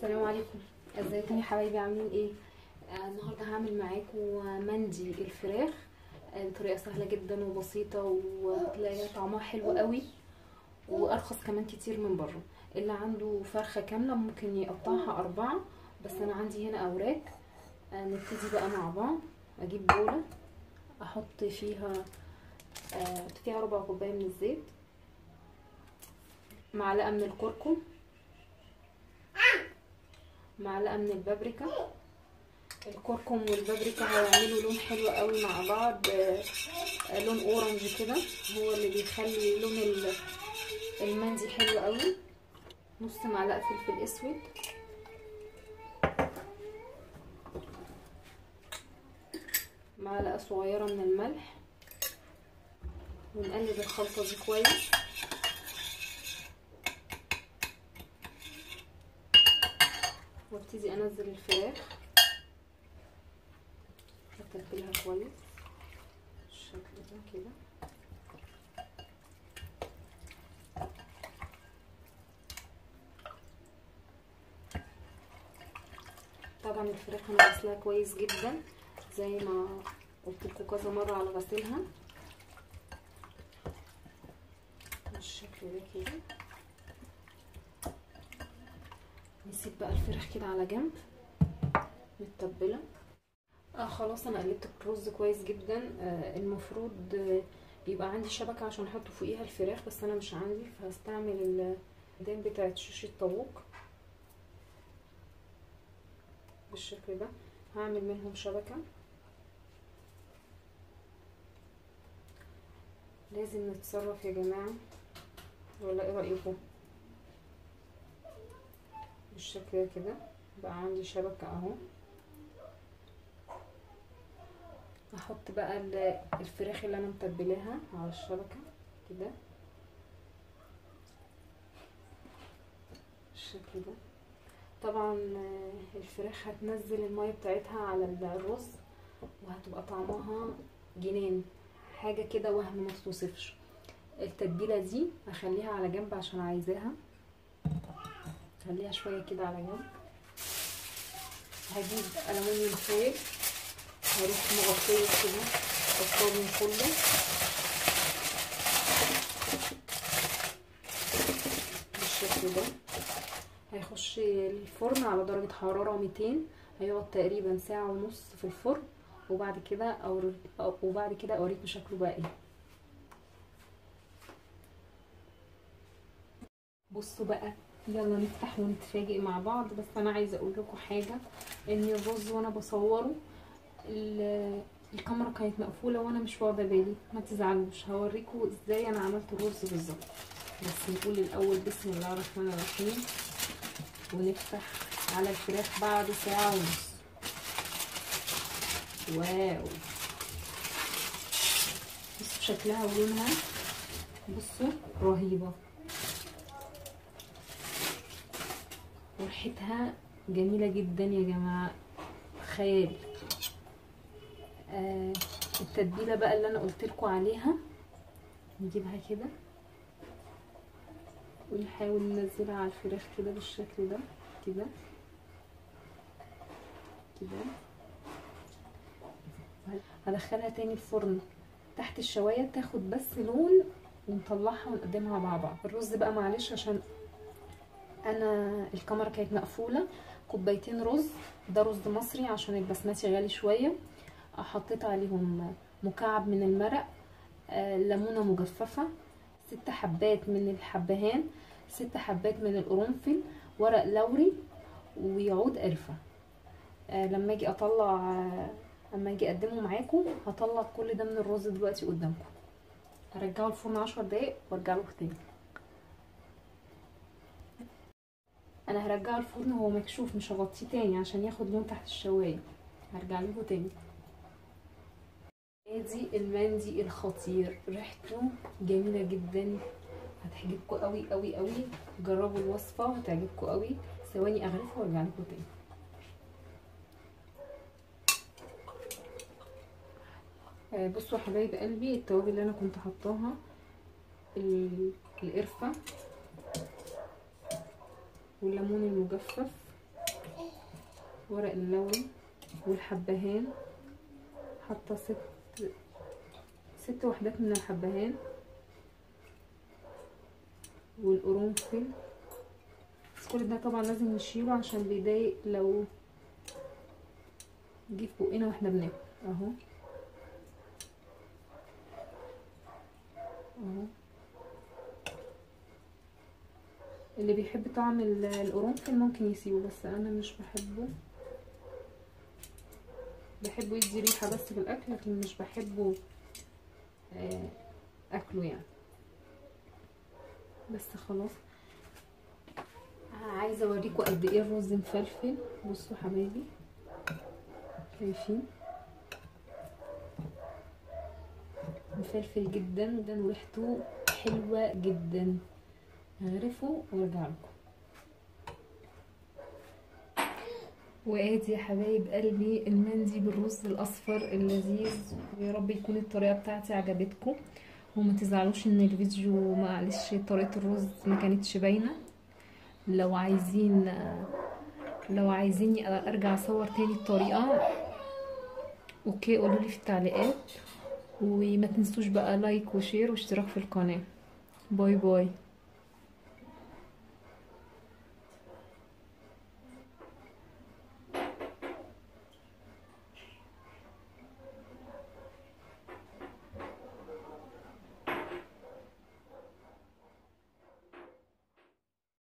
السلام عليكم ازيكم يا حبايبي عاملين ايه آه النهارده هعمل معاكم مندي الفراخ آه بطريقه سهله جدا وبسيطه وهتلاقي طعمها حلو قوي وارخص كمان كتير من بره اللي عنده فرخه كامله ممكن يقطعها اربعه بس انا عندي هنا اوراق آه نبتدي بقى مع بعض اجيب بوله احط فيها آه فيها ربع كوبايه من الزيت معلقه من الكركم معلقه من البابريكا الكركم والبابريكا هيعملوا لون حلو قوي مع بعض آه لون اورنج كده هو اللي بيخلي لون المندي حلو قوي نص معلقه فلفل اسود معلقه صغيره من الملح ونقلب الخلطه دي كويس وابتدي انزل الفراخ اتبلها كويس بالشكل ده كده طبعا الفراخ انا غسلها كويس جدا زي ما قلت لكم كذا مره على غسيلها بالشكل ده كده نسيب بقى الفراخ كده على جنب متبله اه خلاص انا قلبت الرز كويس جدا آه المفروض آه يبقى عندي شبكه عشان احط فوقيها الفراخ بس انا مش عندي فهستعمل الدين بتاعت شيش الطاووق بالشكل ده هعمل منهم شبكه لازم نتصرف يا جماعه ولا ايه رايكم بالشكل ده كده بقى عندي شبكة اهو هحط بقى الفراخ اللي انا متبلاها على الشبكة كده بالشكل ده طبعا الفراخ هتنزل المية بتاعتها على الرز وهتبقى طعمها جنان حاجة كده وهم ما توصفش التتبيلة دي هخليها على جنب عشان عايزاها خليها شويه كده على جنب هجيب ألمونيوم فويل هروح مغطيه كده الطاجن كله بالشكل ده هيخش الفرن على درجة حرارة 200 هيقعد تقريبا ساعة ونص في الفرن وبعد كده أوريك وبعد كده اوريكم شكله بقى ايه بصوا بقى يلا نفتح ونتفاجئ مع بعض بس انا عايزه اقول لكم حاجه ان الرز وانا بصوره الكاميرا كانت مقفوله وانا مش واخده بالي ما تزعلوش هوريكم ازاي انا عملت الرز بالظبط بس نقول الاول بسم الله الرحمن الرحيم ونفتح على الفراخ بعد ساعه ونص واو بصوا شكلها ولونها بصوا رهيبه وريحتها جميله جدا يا جماعه خيال آه التتبيله بقى اللي انا قلت لكم عليها نجيبها كده ونحاول ننزلها على الفراخ كده بالشكل ده كده كده هدخلها تاني الفرن تحت الشوايه تاخد بس لون ونطلعها ونقدمها مع بعض الرز بقى معلش عشان انا الكاميرا كانت مقفوله كوبايتين رز ده رز مصري عشان البسمتي غالي شويه حطيت عليهم مكعب من المرق آه ليمونه مجففه ست حبات من الحبهان ست حبات من القرنفل ورق لوري ويعود قرفه آه لما اجي اطلع آه لما اجي اقدمه معاكم هطلع كل ده من الرز دلوقتي قدامكم هرجعه الفرن عشر دقايق وارجع له تاني انا هرجعه الفرن وهو مكشوف مش هغطيه تاني عشان ياخد لون تحت الشوايه هرجع لكم تاني ادي المندي الخطير ريحته جميله جدا هتعجبكم قوي قوي قوي جربوا الوصفه هتعجبكم قوي ثواني اغرفها وارجع لكم تاني آه بصوا يا حبايب قلبي التوابل اللي انا كنت حطاها القرفه والليمون المجفف ورق اللوري والحبهان حاطه ست ست وحدات من الحبهان والقرنفل بس كل ده طبعا لازم نشيله عشان بيضايق لو جه في بقنا واحنا بناكل اهو اهو اللي بيحب طعم القرنفل ممكن يسيبه بس انا مش بحبه بحبه يدي ريحه بس في الاكل لكن مش بحبه اكله يعني بس خلاص عايزه اوريكم قد ايه الرز مفلفل بصوا حبايبي شايفين مفلفل جدا جدا وريحته حلوه جدا هغرفه وارجع لكم وادي يا حبايب قلبي المندي بالرز الاصفر اللذيذ ويا رب يكون الطريقه بتاعتي عجبتكم وما تزعلوش ان الفيديو معلش طريقه الرز ما كانتش باينه لو عايزين لو عايزيني ارجع اصور تاني الطريقه اوكي قولوا لي في التعليقات وما تنسوش بقى لايك وشير واشتراك في القناه باي باي